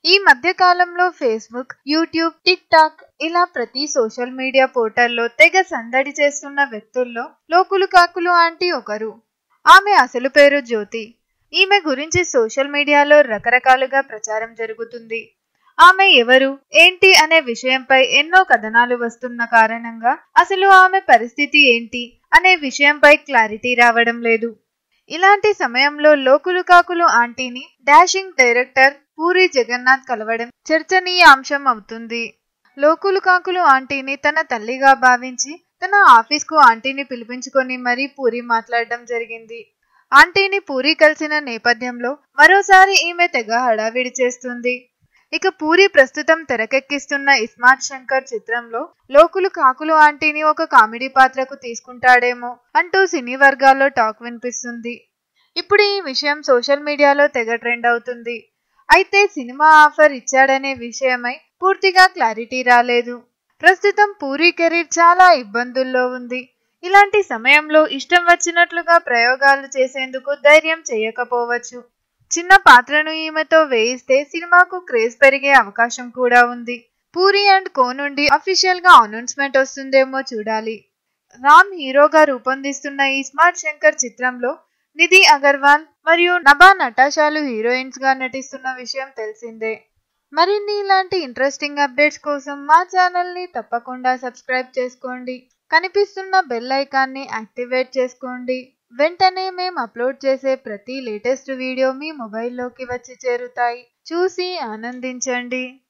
ఈ మధ్య కాలంలో ఫేస్బుక్ యూట్యూబ్ టిక్ టాక్ ఇలా ప్రతి సోషల్ మీడియా పోర్టల్లో తెగ సందడి చేస్తున్న వ్యక్తుల్లో లోకులు కాకులు ఆంటీ ఒకరు ఆమె అసలు పేరు జ్యోతి ఈమె గురించి సోషల్ మీడియాలో రకరకాలుగా ప్రచారం జరుగుతుంది ఆమె ఎవరు ఏంటి అనే విషయంపై ఎన్నో కథనాలు వస్తున్న కారణంగా అసలు ఆమె పరిస్థితి ఏంటి అనే విషయంపై క్లారిటీ రావడం లేదు ఇలాంటి సమయంలో లోకులు కాకులు ఆంటీని డాషింగ్ డైరెక్టర్ పూరి జగన్నాథ్ కలవడం చర్చనీయాంశం అవుతుంది లోకులు కాకులు ఆంటీని తన తల్లిగా భావించి తన ఆఫీస్కు ఆంటీని పిలిపించుకొని మరీ పూరి మాట్లాడడం జరిగింది ఆంటీని పూరి కలిసిన నేపథ్యంలో మరోసారి ఈమె తెగ హడావిడి చేస్తుంది ఇక పూరి ప్రస్తుతం తెరకెక్కిస్తున్న ఇస్మార్ట్ శంకర్ చిత్రంలో లోకులు కాకులు ఆంటీని ఒక కామెడీ పాత్రకు తీసుకుంటాడేమో అంటూ సినీ వర్గాల్లో టాక్ వినిపిస్తుంది ఇప్పుడు ఈ విషయం సోషల్ మీడియాలో తెగ ట్రెండ్ అవుతుంది అయితే సినిమా ఆఫర్ ఇచ్చాడనే విషయమై పూర్తిగా క్లారిటీ రాలేదు ప్రస్తుతం పూరి కెరీర్ చాలా ఇబ్బందుల్లో ఉంది ఇలాంటి సమయంలో ఇష్టం వచ్చినట్లుగా ప్రయోగాలు చేసేందుకు ధైర్యం చేయకపోవచ్చు చిన్న పాత్రను ఈమెతో వేయిస్తే సినిమాకు క్రేజ్ పెరిగే అవకాశం కూడా ఉంది పూరి అండ్ కో నుండి అఫీషియల్ గా అనౌన్స్మెంట్ వస్తుందేమో చూడాలి రామ్ హీరోగా రూపొందిస్తున్న ఈ స్మార్ట్ శంకర్ చిత్రంలో నిధి అగర్వాల్ మరియు నభా నటాషాలు హీరోయిన్స్ గా నటిస్తున్న విషయం తెలిసిందే మరిన్ని ఇలాంటి ఇంట్రెస్టింగ్ అప్డేట్స్ కోసం మా ఛానల్ ని తప్పకుండా సబ్స్క్రైబ్ చేసుకోండి కనిపిస్తున్న బెల్ ఐకాన్ని యాక్టివేట్ చేసుకోండి వెంటనే మేము అప్లోడ్ చేసే ప్రతి లేటెస్ట్ వీడియో మీ మొబైల్లోకి వచ్చి చేరుతాయి చూసి ఆనందించండి